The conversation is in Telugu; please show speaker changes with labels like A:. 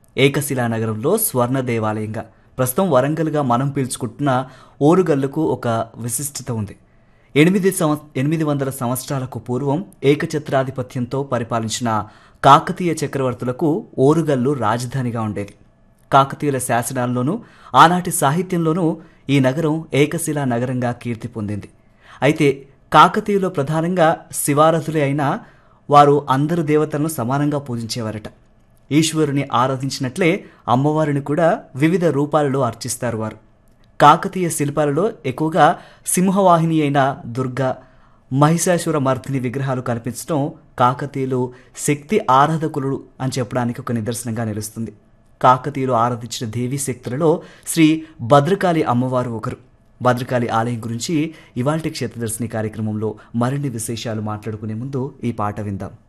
A: ఏకశిలా నగరంలో స్వర్ణ దేవాలయంగా ప్రస్తుతం వరంగల్గా మనం పీల్చుకుంటున్న ఓరుగల్లుకు ఒక విశిష్టత ఉంది ఎనిమిది సంవ ఎనిమిది వందల సంవత్సరాలకు పూర్వం ఏకఛత్రాధిపత్యంతో పరిపాలించిన కాకతీయ చక్రవర్తులకు ఓరుగల్లు రాజధానిగా ఉండేది కాకతీయుల శాసనాల్లోనూ ఆనాటి సాహిత్యంలోనూ ఈ నగరం ఏకశిలా నగరంగా కీర్తి పొందింది అయితే కాకతీయులు ప్రధానంగా శివారథులే అయినా వారు అందరు దేవతలను సమానంగా పూజించేవారట ఈశ్వరుని ఆరాధించినట్లే అమ్మవారిని కూడా వివిధ రూపాలలో అర్చిస్తారు వారు కాకతీయ శిల్పాలలో ఎక్కువగా సింహవాహిని అయిన దుర్గా మహిషాసుర మర్దిని విగ్రహాలు కనిపించడం కాకతీయులు శక్తి ఆరాధకులు అని చెప్పడానికి ఒక నిదర్శనంగా నిలుస్తుంది కాకతీయులు ఆరాధించిన దేవీ శక్తులలో శ్రీ భద్రకాళి అమ్మవారు ఒకరు భద్రకాళి ఆలయం గురించి ఇవాల్టి క్షేత్రదర్శిని కార్యక్రమంలో మరిన్ని విశేషాలు మాట్లాడుకునే ముందు ఈ పాట విందాం